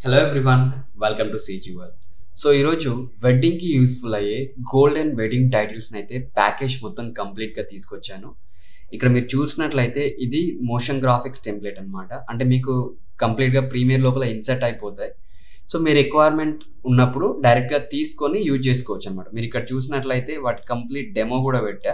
hello everyone welcome to CG world so ఈరోజు వెడ్డింగ్కి useful అయ్యే గోల్డ్ అండ్ వెడ్డింగ్ టైటిల్స్ని అయితే ప్యాకేజ్ మొత్తం కంప్లీట్గా తీసుకొచ్చాను ఇక్కడ మీరు చూసినట్లయితే ఇది మోషన్ గ్రాఫిక్స్ టెంప్లెట్ అనమాట అంటే మీకు కంప్లీట్గా ప్రీమియర్ లోపల ఇన్సర్ట్ అయిపోతాయి సో మీ రిక్వైర్మెంట్ ఉన్నప్పుడు డైరెక్ట్గా తీసుకొని యూజ్ చేసుకోవచ్చు అనమాట మీరు ఇక్కడ చూసినట్లయితే వాటి కంప్లీట్ డెమో కూడా పెట్టా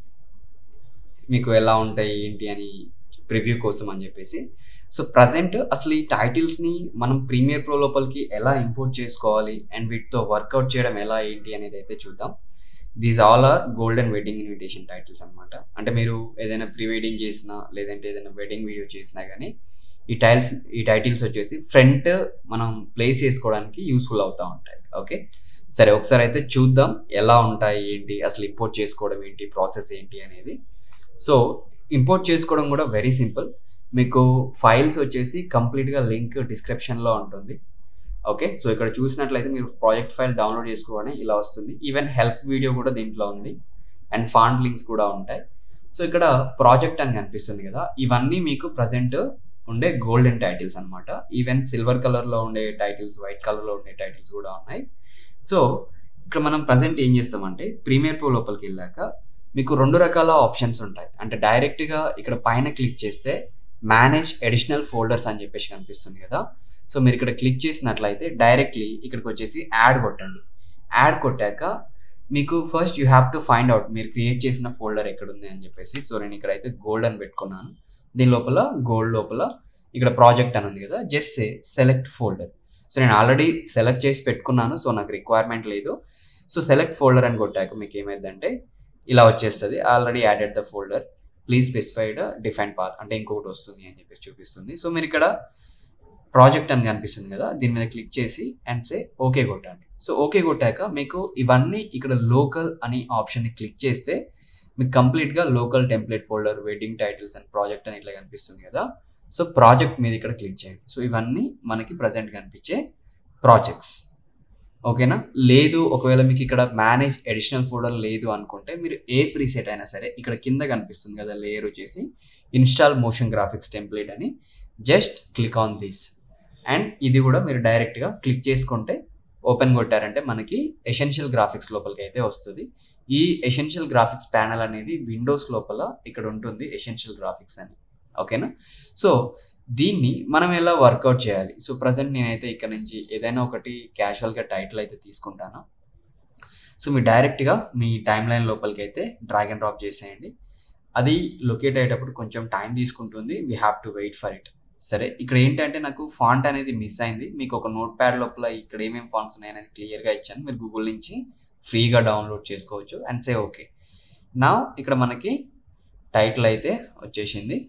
మీకు ఎలా ఉంటాయి ఏంటి అని ప్రివ్యూ కోసం అని చెప్పేసి సో ప్రజెంట్ అసలు ఈ టైటిల్స్ని మనం ప్రీమియర్ ప్రో లోపలికి ఎలా ఇంపోర్ట్ చేసుకోవాలి అండ్ వీటితో వర్కౌట్ చేయడం ఎలా ఏంటి అనేది అయితే చూద్దాం these all are golden wedding invitation titles అనమాట అంటే మీరు ఏదైనా ప్రీ వెడ్డింగ్ చేసినా లేదంటే ఏదైనా వెడ్డింగ్ వీడియో చేసినా కానీ ఈ టైల్స్ ఈ టైటిల్స్ వచ్చేసి ఫ్రంట్ మనం ప్లేస్ చేసుకోవడానికి యూస్ఫుల్ అవుతూ ఉంటాయి ఓకే సరే ఒకసారి అయితే చూద్దాం ఎలా ఉంటాయి ఏంటి అసలు ఇంపోర్ట్ చేసుకోవడం ఏంటి ప్రాసెస్ ఏంటి అనేది సో ఇంపోర్ట్ చేసుకోవడం కూడా వెరీ సింపుల్ మీకు ఫైల్స్ వచ్చేసి కంప్లీట్గా లింక్ డిస్క్రిప్షన్లో ఉంటుంది ఓకే సో ఇక్కడ చూసినట్లయితే మీరు ప్రాజెక్ట్ ఫైల్ డౌన్లోడ్ చేసుకోవడం ఇలా వస్తుంది ఈవెన్ హెల్ప్ వీడియో కూడా దీంట్లో ఉంది అండ్ ఫాంట్ లింక్స్ కూడా ఉంటాయి సో ఇక్కడ ప్రాజెక్ట్ అని కనిపిస్తుంది కదా ఇవన్నీ మీకు ప్రజెంట్ ఉండే గోల్డెన్ టైటిల్స్ అనమాట ఈవెన్ సిల్వర్ కలర్లో ఉండే టైటిల్స్ వైట్ కలర్లో ఉండే టైటిల్స్ కూడా ఉన్నాయి సో ఇక్కడ మనం ప్రజెంట్ ఏం చేస్తామంటే ప్రీమియర్ ప్రో లోపలికి వెళ్ళాక మీకు రెండు రకాల ఆప్షన్స్ ఉంటాయి అంటే డైరెక్ట్గా ఇక్కడ పైన క్లిక్ చేస్తే మేనేజ్ అడిషనల్ ఫోల్డర్స్ అని చెప్పేసి కనిపిస్తుంది కదా సో మీరు ఇక్కడ క్లిక్ చేసినట్లయితే డైరెక్ట్లీ ఇక్కడికి వచ్చేసి యాడ్ కొట్టండి యాడ్ కొట్టాక మీకు first you have to find out మీరు క్రియేట్ చేసిన ఫోల్డర్ ఎక్కడ ఉంది అని చెప్పేసి సో నేను ఇక్కడైతే గోల్డ్ అని పెట్టుకున్నాను దీని లోపల గోల్డ్ లోపల ఇక్కడ ప్రాజెక్ట్ అని ఉంది కదా just say select folder so నేను ఆల్రెడీ సెలెక్ట్ చేసి పెట్టుకున్నాను సో నాకు రిక్వైర్మెంట్ లేదు సో సెలెక్ట్ ఫోల్డర్ అని కొట్టాక మీకు ఏమైందంటే ఇలా వచ్చేస్తుంది already added the folder please specified define path అంటే ఇంకొకటి వస్తుంది అని చెప్పేసి చూపిస్తుంది సో మీరు ఇక్కడ ప్రాజెక్ట్ అని కనిపిస్తుంది కదా దీని మీద క్లిక్ చేసి అండ్ సే ఓకే కొట్టండి సో ఓకే కొట్టాక మీకు ఇవన్నీ ఇక్కడ లోకల్ అని ఆప్షన్ని క్లిక్ చేస్తే మీకు కంప్లీట్గా local template folder wedding titles and project అని ఇట్లా కనిపిస్తుంది కదా సో ప్రాజెక్ట్ మీద ఇక్కడ క్లిక్ చేయండి సో ఇవన్నీ మనకి ప్రజెంట్ కనిపించే ప్రాజెక్ట్స్ ఓకేనా లేదు ఒకవేళ మీకు ఇక్కడ మేనేజ్ అడిషనల్ ఫోల్డర్ లేదు అనుకుంటే మీరు ఏ ప్రీసెట్ అయినా సరే ఇక్కడ కింద కనిపిస్తుంది కదా లేయర్ వచ్చేసి ఇన్స్టాల్ మోషన్ గ్రాఫిక్స్ టెంప్లెట్ అని just click on this and ఇది కూడా మీరు డైరెక్ట్గా క్లిక్ చేసుకుంటే ఓపెన్ కొట్టారంటే మనకి ఎసెన్షియల్ గ్రాఫిక్స్ లోపలికి అయితే వస్తుంది ఈ ఎసెన్షియల్ గ్రాఫిక్స్ ప్యానల్ అనేది విండోస్ లోపల ఇక్కడ ఉంటుంది ఎసెన్షియల్ గ్రాఫిక్స్ అని ఓకేనా సో దీన్ని మనం ఎలా వర్కౌట్ చేయాలి సో ప్రజెంట్ నేనైతే ఇక్కడ నుంచి ఏదైనా ఒకటి క్యాజువల్గా టైటిల్ అయితే తీసుకుంటాను సో మీరు డైరెక్ట్గా మీ టైం లైన్ లోపలికి అయితే డ్రాగ్ అండ్ డ్రాప్ చేసేయండి అది లొకేట్ అయ్యేటప్పుడు కొంచెం టైం తీసుకుంటుంది we have to wait for it సరే ఇక్కడ ఏంటంటే నాకు ఫాంట్ అనేది మిస్ అయింది మీకు ఒక నోట్ ప్యాడ్ లోపల ఇక్కడ ఏమేమి ఫాంట్స్ ఉన్నాయనేది క్లియర్గా ఇచ్చాను మీరు గూగుల్ నుంచి ఫ్రీగా డౌన్లోడ్ చేసుకోవచ్చు అండ్ సే ఓకే నా ఇక్కడ మనకి టైటిల్ అయితే వచ్చేసింది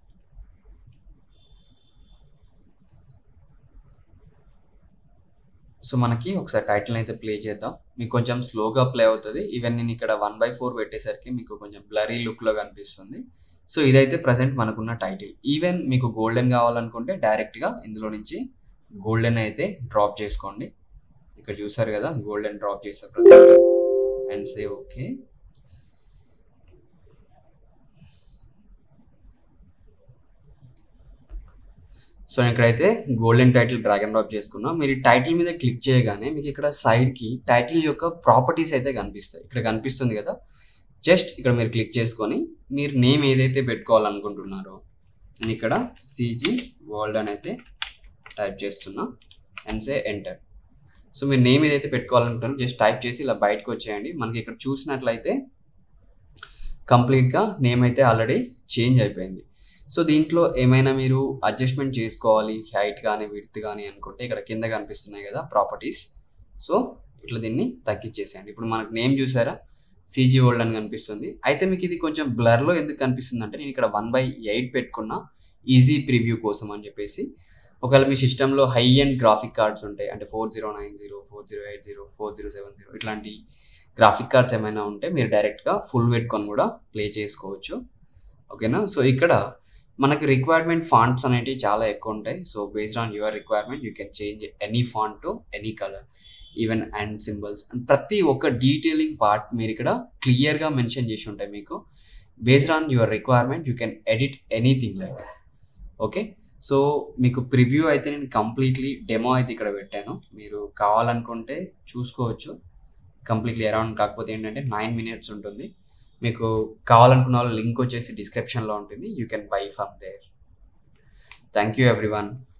సో మనకి ఒకసారి టైటిల్ అయితే ప్లే చేద్దాం మీకు కొంచెం స్లోగా ప్లే అవుతుంది ఈవెన్ నేను ఇక్కడ వన్ బై ఫోర్ పెట్టేసరికి మీకు కొంచెం బ్లరీ లుక్లో కనిపిస్తుంది సో ఇదైతే ప్రజెంట్ మనకున్న టైటిల్ ఈవెన్ మీకు గోల్డెన్ కావాలనుకుంటే డైరెక్ట్గా ఇందులో నుంచి గోల్డెన్ అయితే డ్రాప్ చేసుకోండి ఇక్కడ చూసారు కదా గోల్డెన్ డ్రాప్ చేస్తారు present and say okay so ఇక్కడైతే golden title drag and drop చేసుకున్నాం మీరు ఈ టైటిల్ మీద క్లిక్ చేయగానే మీకు ఇక్కడ సైడ్కి టైటిల్ యొక్క ప్రాపర్టీస్ అయితే కనిపిస్తాయి ఇక్కడ కనిపిస్తుంది కదా జస్ట్ ఇక్కడ మీరు క్లిక్ చేసుకొని మీరు నేమ్ ఏదైతే పెట్టుకోవాలనుకుంటున్నారో నేను ఇక్కడ సిజీ వరల్డ్ అని అయితే టైప్ చేస్తున్నా అండ్ సే ఎంటర్ సో మీరు నేమ్ ఏదైతే పెట్టుకోవాలనుకుంటారో జస్ట్ టైప్ చేసి ఇలా బయటకు వచ్చేయండి మనకి ఇక్కడ చూసినట్లయితే కంప్లీట్గా నేమ్ అయితే ఆల్రెడీ చేంజ్ అయిపోయింది సో దీంట్లో ఏమైనా మీరు అడ్జస్ట్మెంట్ చేసుకోవాలి హైట్ కానీ విడ్త్ కానీ అనుకుంటే ఇక్కడ కింద కనిపిస్తున్నాయి కదా ప్రాపర్టీస్ సో ఇట్లా దీన్ని తగ్గించేసేయండి ఇప్పుడు మనకు నేమ్ చూసారా సీజీ వరల్డ్ అని కనిపిస్తుంది అయితే మీకు ఇది కొంచెం బ్లర్లో ఎందుకు కనిపిస్తుంది అంటే నేను ఇక్కడ వన్ బై ఎయిట్ పెట్టుకున్న ఈజీ ప్రివ్యూ కోసం అని చెప్పేసి ఒకవేళ మీ సిస్టంలో హై అండ్ గ్రాఫిక్ కార్డ్స్ ఉంటాయి అంటే four zero nine zero four zero eight zero four zero seven zero ఇట్లాంటి గ్రాఫిక్ కార్డ్స్ ఏమైనా ఉంటే మీరు డైరెక్ట్గా ఫుల్ పెట్టుకొని కూడా ప్లే చేసుకోవచ్చు ఓకేనా సో ఇక్కడ మనకి రిక్వైర్మెంట్ ఫాంట్స్ అనేవి చాలా ఎక్కువ ఉంటాయి so based on your requirement you can change any font to any colour even and symbols and ప్రతి ఒక్క డీటెయిలింగ్ పార్ట్ మీరు ఇక్కడ క్లియర్గా మెన్షన్ చేసి ఉంటాయి మీకు based on your requirement you can edit anything like okay so మీకు preview అయితే నేను కంప్లీట్లీ డెమో అయితే ఇక్కడ పెట్టాను మీరు కావాలనుకుంటే చూసుకోవచ్చు కంప్లీట్లీ అరౌండ్ కాకపోతే ఏంటంటే నైన్ మినిట్స్ ఉంటుంది మీకు కావాలనుకున్న వాళ్ళు లింక్ వచ్చేసి డిస్క్రిప్షన్లో ఉంటుంది you can buy from there thank you everyone